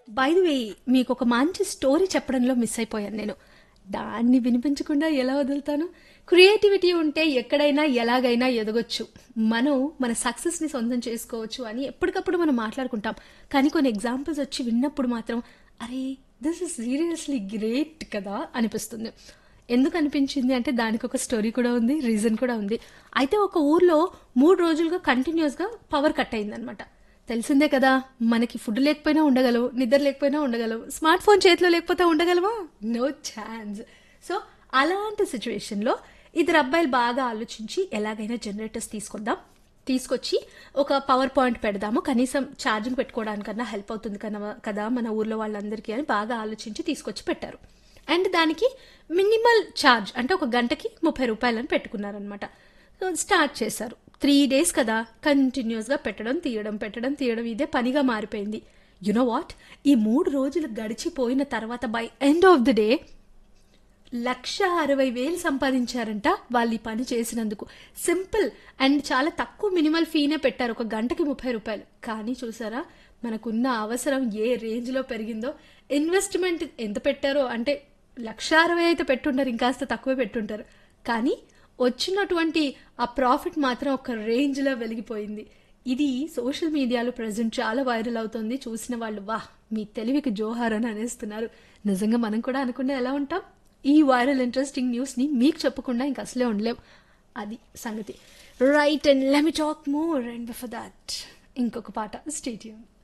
by the way మీకు ఒక మంచి స్టోరీ చెప్పడంలో మిస్ అయిపోయాను నేను దాన్ని వినిపించకుండా ఎలా వదులుతాను క్రియేటివిటీ ఉంటే ఎక్కడైనా ఎలాగైనా ఎదగొచ్చు మనం మన సక్సెస్ని సొంతం చేసుకోవచ్చు అని ఎప్పటికప్పుడు మనం మాట్లాడుకుంటాం కానీ కొన్ని ఎగ్జాంపుల్స్ వచ్చి విన్నప్పుడు మాత్రం అరే దిస్ ఇస్ సీరియస్లీ గ్రేట్ కదా అనిపిస్తుంది ఎందుకు అనిపించింది అంటే దానికి ఒక స్టోరీ కూడా ఉంది రీజన్ కూడా ఉంది అయితే ఒక ఊర్లో మూడు రోజులుగా కంటిన్యూస్గా పవర్ కట్ అయిందనమాట తెలిసిందే కదా మనకి ఫుడ్ లేకపోయినా ఉండగలవు నిద్ర లేకపోయినా ఉండగలవు స్మార్ట్ ఫోన్ చేతిలో లేకపోతే ఉండగలవా నో ఛాన్స్ సో అలాంటి సిచ్యువేషన్లో ఇద్దరు అబ్బాయిలు బాగా ఆలోచించి ఎలాగైనా జనరేటర్స్ తీసుకొద్దాం తీసుకొచ్చి ఒక పవర్ పాయింట్ పెడదాము కనీసం ఛార్జింగ్ పెట్టుకోవడానికన్నా హెల్ప్ అవుతుంది కదా కదా మన ఊర్లో వాళ్ళందరికీ అని బాగా ఆలోచించి తీసుకొచ్చి పెట్టారు అండ్ దానికి మినిమల్ ఛార్జ్ అంటే ఒక గంటకి ముప్పై రూపాయలని పెట్టుకున్నారనమాట స్టార్ట్ చేశారు త్రీ డేస్ కదా కంటిన్యూస్గా పెట్టడం తీయడం పెట్టడం తీయడం ఇదే పనిగా మారిపోయింది యునో వాట్ ఈ మూడు రోజులు గడిచిపోయిన తర్వాత by end of the day lakh అరవై వేలు సంపాదించారంట వాళ్ళు ఈ పని చేసినందుకు సింపుల్ అండ్ చాలా తక్కువ మినిమల్ ఫీనే పెట్టారు ఒక గంటకి ముప్పై రూపాయలు కానీ చూసారా మనకున్న అవసరం ఏ రేంజ్లో పెరిగిందో ఇన్వెస్ట్మెంట్ ఎంత పెట్టారో అంటే లక్ష అరవై అయితే పెట్టుంటారు ఇంకాస్త తక్కువే పెట్టుంటారు కానీ వచ్చినటువంటి ఆ ప్రాఫిట్ మాత్రం ఒక రేంజ్లో వెలిగిపోయింది ఇది సోషల్ మీడియాలో ప్రజెంట్ చాలా వైరల్ అవుతుంది చూసిన వాళ్ళు వాహ్ మీ తెలివికి జోహార్ అని అనేస్తున్నారు నిజంగా మనం కూడా అనుకున్నా ఎలా ఉంటాం ఈ వైరల్ ఇంట్రెస్టింగ్ న్యూస్ని మీకు చెప్పకుండా ఇంక అసలే ఉండలేం అది సంగతి right and let me talk more and for that ఇంకొక పాట స్టేట్యూన్